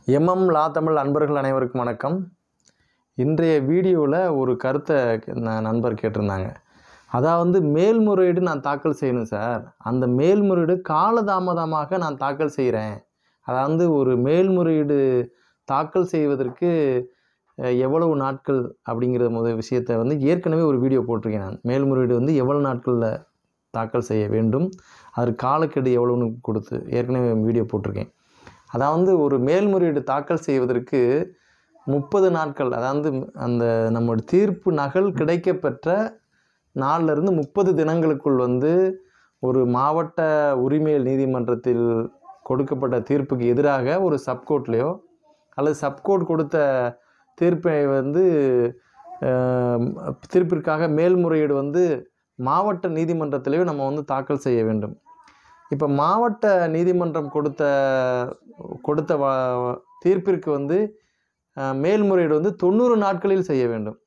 MM லா தமிழ் அன்பர்கள் அனைவருக்கும் வணக்கம் இன்றைய வீடியோவில் ஒரு கருத்தை ந- நண்பர் கேட்டிருந்தாங்க அதாவது மேல்முறையீடு நான் தாக்கல் செய்யணும் சார் அந்த மேல்முறையீடு காலதாமதமாக நான் தாக்கல் செய்கிறேன் அதாவது ஒரு மேல்முறையீடு தாக்கல் செய்வதற்கு அஹ், எவ்வளவு நாட்கள் அப்படிங்கிற முத விஷயத்தை வந்து ஏற்கனவே ஒரு வீடியோ போட்டிருக்கேன் நான் மேல்முறையீடு வந்து எவ்வளவு நாட்களில் தாக்கல் செய்ய வேண்டும் அதற்கு காலக்கெடு எவ்வளோன்னு கொடுத்து ஏற்கனவே வீடியோ போட்டிருக்கேன் அதாவது ஒரு மேல்முறையீடு தாக்கல் செய்வதற்கு முப்பது நாட்கள் அதாவது அந்த நம்முடைய தீர்ப்பு நகல் கிடைக்கப்பெற்ற நாள்ல இருந்து முப்பது தினங்களுக்குள் வந்து ஒரு மாவட்ட உரிமையல் நீதிமன்றத்தில் கொடுக்கப்பட்ட தீர்ப்புக்கு எதிராக ஒரு சப்கோர்ட்லேயோ அல்லது சப்கோர்ட் கொடுத்த தீர்ப்பை வந்து அஹ், தீர்ப்பிற்காக மேல்முறையீடு வந்து மாவட்ட நீதிமன்றத்திலேயோ நம்ம வந்து தாக்கல் செய்ய வேண்டும் இப்போ மாவட்ட நீதிமன்றம் கொடுத்த கொடுத்த வ- தீர்ப்பிற்கு வந்து அஹ், மேல்முறையீடு வந்து தொண்ணூறு நாட்களில் செய்ய வேண்டும்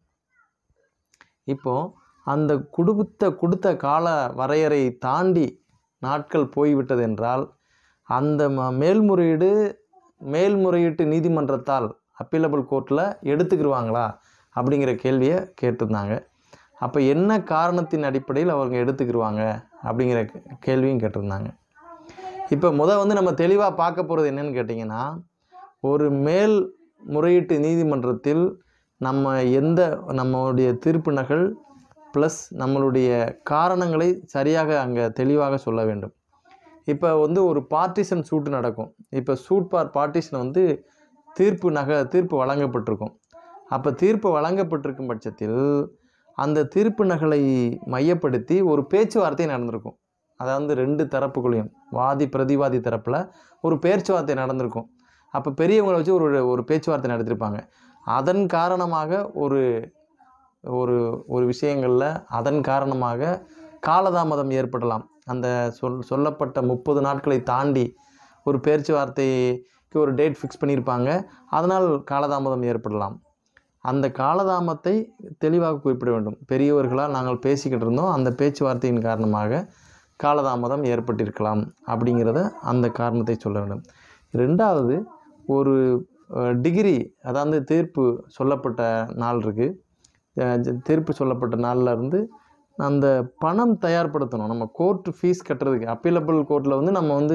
இப்போ அந்த கொடுத்த கொடுத்த கால வரையறை தாண்டி நாட்கள் போய்விட்டது என்றால் அந்த ம- மேல்முறையீடு மேல்முறையீட்டு நீதிமன்றத்தால் அப்பீலபிள் கோர்ட்டில் எடுத்துக்கிருவாங்களா அப்படிங்கிற கேள்வியை கேட்டிருந்தாங்க அப்போ என்ன காரணத்தின் அடிப்படையில் அவங்க எடுத்துக்கிருவாங்க அப்படிங்கிற கே- கேள்வியும் கேட்டிருந்தாங்க இப்போ முத வந்து நம்ம தெளிவாக பார்க்க போகிறது என்னன்னு கேட்டிங்கன்னா ஒரு மேல் முறையீட்டு நீதிமன்றத்தில் நம்ம எந்த நம்மளுடைய தீர்ப்பு நகல் ப்ளஸ் நம்மளுடைய காரணங்களை சரியாக அங்கே தெளிவாக சொல்ல வேண்டும் இப்போ வந்து ஒரு பார்ட்டிஷன் சூட்டு நடக்கும் இப்போ சூட் பார் பார்ட்டிஷன் வந்து தீர்ப்பு நக தீர்ப்பு வழங்கப்பட்டிருக்கும் அப்போ தீர்ப்பு வழங்கப்பட்டிருக்கும் பட்சத்தில் அந்த தீர்ப்பு நகலை மையப்படுத்தி ஒரு பேச்சுவார்த்தை நடந்திருக்கும் அதாவது ரெண்டு தரப்புகளையும் வாதி பிரதிவாதி தரப்பில் ஒரு பேச்சுவார்த்தை நடந்திருக்கும் அப்போ பெரியவங்களை வச்சு ஒரு ஒரு பேச்சுவார்த்தை நடத்திருப்பாங்க அதன் காரணமாக ஒரு ஒரு ஒரு விஷயங்களில் அதன் காரணமாக காலதாமதம் ஏற்படலாம் அந்த சொல் சொல்லப்பட்ட முப்பது நாட்களை தாண்டி ஒரு பேச்சுவார்த்தைக்கு ஒரு டேட் ஃபிக்ஸ் பண்ணியிருப்பாங்க அதனால் காலதாமதம் ஏற்படலாம் அந்த காலதாமத்தை தெளிவாக குறிப்பிட வேண்டும் பெரியவர்களால் நாங்கள் பேசிக்கிட்டு இருந்தோம் அந்த பேச்சுவார்த்தையின் காரணமாக காலதாமதம் ஏற்பட்டிருக்கலாம் அப்படிங்கிறத அந்த காரணத்தை சொல்ல வேண்டும் ரெண்டாவது ஒரு அஹ், டிகிரி அதாவது தீர்ப்பு சொல்லப்பட்ட நாள் இருக்குது தீர்ப்பு சொல்லப்பட்ட நாள்ல இருந்து அந்த பணம் தயார்படுத்தணும் நம்ம கோர்ட் ஃபீஸ் கட்டுறதுக்கு அப்பீலபிள் கோர்ட்டில் வந்து நம்ம வந்து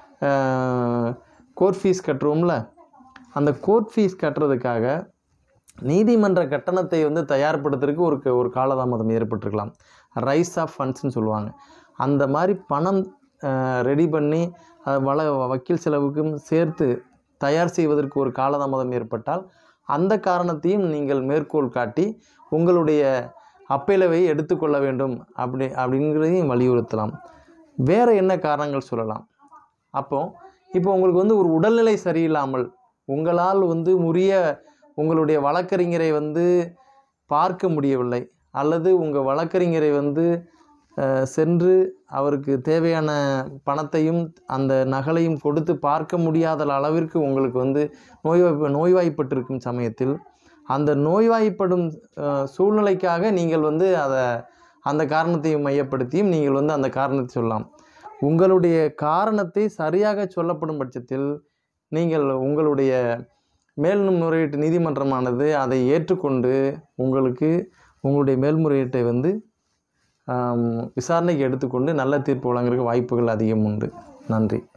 கோர்ட் ஃபீஸ் கட்டுறோம்ல அந்த கோர்ட் ஃபீஸ் கட்டுறதுக்காக நீதிமன்ற கட்டணத்தை வந்து தயார்படுத்துறதுக்கு ஒரு க- ஒரு காலதாமதம் ஏற்பட்டிருக்கலாம் ரைஸ் ஆஃப் ஃபண்ட்ஸ்னு சொல்லுவாங்க அந்த மாதிரி பணம் ரெடி பண்ணி அது வள வக்கீல் செலவுக்கும் சேர்த்து தயார் செய்வதற்கு ஒரு காலதாமதம் ஏற்பட்டால் அந்த காரணத்தையும் நீங்கள் மேற்கோள் காட்டி உங்களுடைய அப்பீலவை எடுத்துக்கொள்ள வேண்டும் அப்படி அப்படிங்கிறதையும் வலியுறுத்தலாம் வேறு என்ன காரணங்கள் சொல்லலாம் அப்போ இப்போ உங்களுக்கு வந்து ஒரு உடல்நிலை சரியில்லாமல் உங்களால் வந்து உரிய உங்களுடைய வழக்கறிஞரை வந்து பார்க்க முடியவில்லை அல்லது உங்கள் வழக்கறிஞரை வந்து அஹ், சென்று அவருக்கு தேவையான பணத்தையும் அந்த நகலையும் கொடுத்து பார்க்க முடியாத அளவிற்கு உங்களுக்கு வந்து நோய்வாய் நோய்வாய்ப்பட்டிருக்கும் சமயத்தில் அந்த நோய்வாய்ப்படும் அஹ், சூழ்நிலைக்காக நீங்கள் வந்து அதை அந்த காரணத்தையும் மையப்படுத்தியும் நீங்கள் வந்து அந்த காரணத்தை சொல்லலாம் உங்களுடைய காரணத்தை சரியாக சொல்லப்படும் பட்சத்தில் நீங்கள் உங்களுடைய மேல்முறையீட்டு நீதிமன்றமானது அதை ஏற்றுக்கொண்டு உங்களுக்கு உங்களுடைய மேல்முறையீட்டை வந்து ஆம், விசாரணைக்கு எடுத்துக்கொண்டு நல்ல தீர்ப்பு வழங்குறதுக்கு வாய்ப்புகள் அதிகம் உண்டு நன்றி